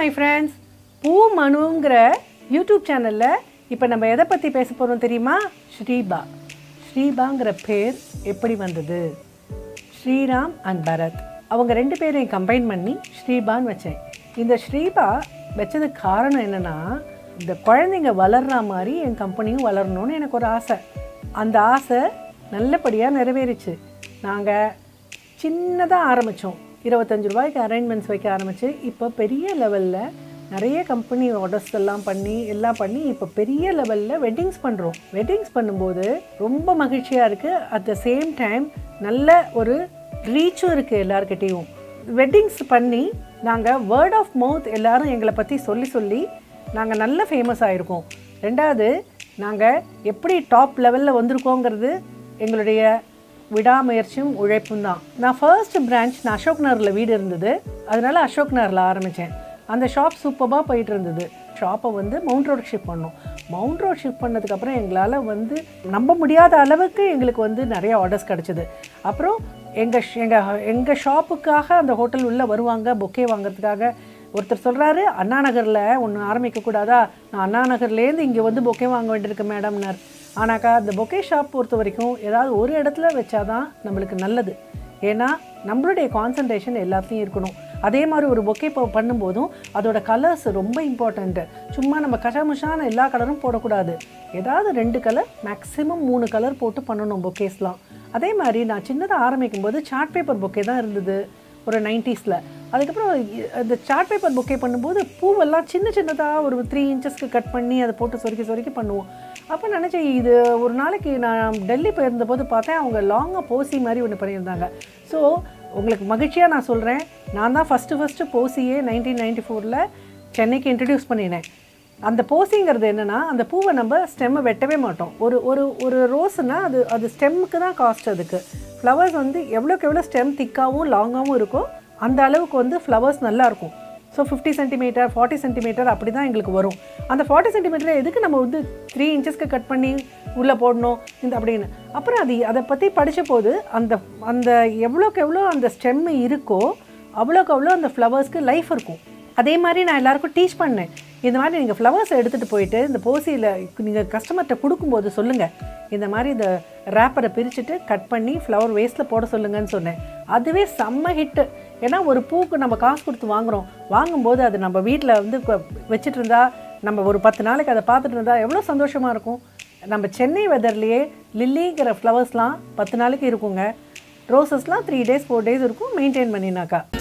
my friends பூ மனுங்கிற YouTube சேனலில் இப்போ நம்ம எதை பற்றி பேச போகிறோம் தெரியுமா ஸ்ரீபா ஸ்ரீபாங்கிற பேர் எப்படி வந்தது ஸ்ரீராம் அண்ட் பரத் அவங்க ரெண்டு பேரையும் கம்பைன் பண்ணி ஸ்ரீபான்னு வச்சேன் இந்த ஸ்ரீபா வச்சதுக்கு காரணம் என்னென்னா இந்த குழந்தைங்க வளர்ற மாதிரி என் கம்பெனியும் வளரணும்னு எனக்கு ஒரு ஆசை அந்த ஆசை நல்லபடியாக நிறைவேறிச்சு நாங்கள் சின்னதாக ஆரம்பித்தோம் இருபத்தஞ்சு ரூபாய்க்கு அரேஞ்ச்மெண்ட்ஸ் வைக்க ஆரம்பித்து இப்போ பெரிய லெவலில் நிறைய கம்பெனி ஆர்டர்ஸ் எல்லாம் பண்ணி எல்லாம் பண்ணி இப்போ பெரிய லெவலில் வெட்டிங்ஸ் பண்ணுறோம் வெட்டிங்ஸ் பண்ணும்போது ரொம்ப மகிழ்ச்சியாக இருக்குது அட் த சேம் டைம் நல்ல ஒரு ரீச்சும் இருக்குது எல்லாருக்கிட்டேயும் வெட்டிங்ஸ் பண்ணி நாங்கள் வேர்ட் ஆஃப் மவுத் எல்லாரும் எங்களை பற்றி சொல்லி சொல்லி நாங்கள் நல்ல ஃபேமஸ் ஆகிருக்கோம் ரெண்டாவது நாங்கள் எப்படி டாப் லெவலில் வந்திருக்கோங்கிறது எங்களுடைய விடாமுயற்சியும் உழைப்பும் தான் நான் ஃபர்ஸ்ட் பிரான்ச் நான் அசோக் நகரில் வீடு இருந்தது அதனால அசோக் நகரில் ஆரம்பித்தேன் அந்த ஷாப் சூப்பராக போயிட்டு இருந்தது ஷாப்பை வந்து மவுண்ட் ரோட் ஷிஃப்ட் பண்ணோம் மவுண்ட் ரோட் ஷிஃப்ட் பண்ணதுக்கப்புறம் எங்களால் வந்து நம்ப முடியாத அளவுக்கு எங்களுக்கு வந்து நிறைய ஆர்டர்ஸ் கிடச்சிது அப்புறம் எங்கள் எங்கள் எங்கள் ஷாப்புக்காக அந்த ஹோட்டல் உள்ளே வருவாங்க பொக்கே வாங்குறதுக்காக ஒருத்தர் சொல்கிறாரு அண்ணா நகரில் ஒன்று ஆரம்பிக்கக்கூடாதா நான் அண்ணா நகர்லேருந்து இங்கே வந்து பொக்கே வாங்க வேண்டியிருக்கு மேடம்னார் ஆனாக்கா அந்த பொக்கே ஷாப் பொறுத்த வரைக்கும் ஏதாவது ஒரு இடத்துல வச்சாதான் நம்மளுக்கு நல்லது ஏன்னா நம்மளுடைய கான்சன்ட்ரேஷன் எல்லாத்தையும் இருக்கணும் அதே மாதிரி ஒரு பொக்கே இப்போ பண்ணும்போதும் அதோட கலர்ஸ் ரொம்ப இம்பார்ட்டண்ட்டு சும்மா நம்ம கஷமுஷான எல்லா கலரும் போடக்கூடாது ஏதாவது ரெண்டு கலர் மேக்ஸிமம் மூணு கலர் போட்டு பண்ணணும் பொக்கேஸ்லாம் அதே மாதிரி நான் சின்னதாக ஆரம்பிக்கும் போது சார்ட் பேப்பர் பொக்கே தான் இருந்தது ஒரு நைன்ட்டீஸில் அதுக்கப்புறம் இந்த சார்ட் பேப்பர் பொக்கே பண்ணும்போது பூவெல்லாம் சின்ன சின்னதாக ஒரு த்ரீ இன்ச்சஸ்க்கு கட் பண்ணி அதை போட்டு சொருக்கி சொருக்கி பண்ணுவோம் அப்போ நினச்சேன் இது ஒரு நாளைக்கு நான் டெல்லி போயிருந்தபோது பார்த்தேன் அவங்க லாங்காக போசி மாதிரி ஒன்று பண்ணியிருந்தாங்க ஸோ உங்களுக்கு மகிழ்ச்சியாக நான் சொல்கிறேன் நான் தான் ஃபஸ்ட்டு ஃபஸ்ட்டு போசியே நைன்டீன் நைன்டி ஃபோரில் சென்னைக்கு இன்ட்ரடியூஸ் பண்ணினேன் அந்த போசிங்கிறது என்னென்னா அந்த பூவை நம்ம ஸ்டெம்மை வெட்டவே மாட்டோம் ஒரு ஒரு ஒரு ரோஸ்னால் அது அது ஸ்டெம்முக்கு தான் காஸ்ட் அதுக்கு ஃப்ளவர்ஸ் வந்து எவ்வளோக்கு எவ்வளோ ஸ்டெம் திக்காகவும் லாங்காகவும் இருக்கோ அந்த அளவுக்கு வந்து ஃப்ளவர்ஸ் நல்லாயிருக்கும் so fifty centimeter forty centimeter அப்படி தான் எங்களுக்கு வரும் அந்த ஃபார்ட்டி சென்டிமீட்டர் எதுக்கு நம்ம வந்து த்ரீ இன்ச்சஸ்க்கு கட் பண்ணி உள்ளே போடணும் இந்த அப்படின்னு அப்புறம் அது அதை பற்றி படித்த போது அந்த அந்த எவ்வளோக்கு எவ்வளோ அந்த ஸ்டெம் இருக்கோ அவ்வளோக்கு அவ்வளோ அந்த ஃப்ளவர்ஸ்க்கு லைஃப் இருக்கும் அதே மாதிரி நான் எல்லாருக்கும் டீச் பண்ணேன் இந்த மாதிரி நீங்கள் ஃப்ளவர்ஸ் எடுத்துகிட்டு போயிட்டு இந்த போசியில் நீங்கள் கஸ்டமர்கிட்ட கொடுக்கும்போது சொல்லுங்கள் இந்த மாதிரி இந்த ரேப்பரை பிரிச்சுட்டு கட் பண்ணி ஃப்ளவர் வேஸ்ட்டில் போட சொல்லுங்கன்னு சொன்னேன் அதுவே செம்ம ஹிட்டு ஏன்னா ஒரு பூக்கு நம்ம காசு கொடுத்து வாங்குகிறோம் வாங்கும்போது அது நம்ம வீட்டில் வந்து வச்சுட்டு இருந்தா நம்ம ஒரு பத்து நாளைக்கு அதை பார்த்துட்டு இருந்தா எவ்வளோ சந்தோஷமாக இருக்கும் நம்ம சென்னை வெதர்லேயே லில்லிங்கிற ஃப்ளவர்ஸ்லாம் பத்து நாளைக்கு இருக்குங்க ரோசஸ்லாம் த்ரீ டேஸ் ஃபோர் டேஸ் இருக்கும் மெயின்டைன் பண்ணினாக்கா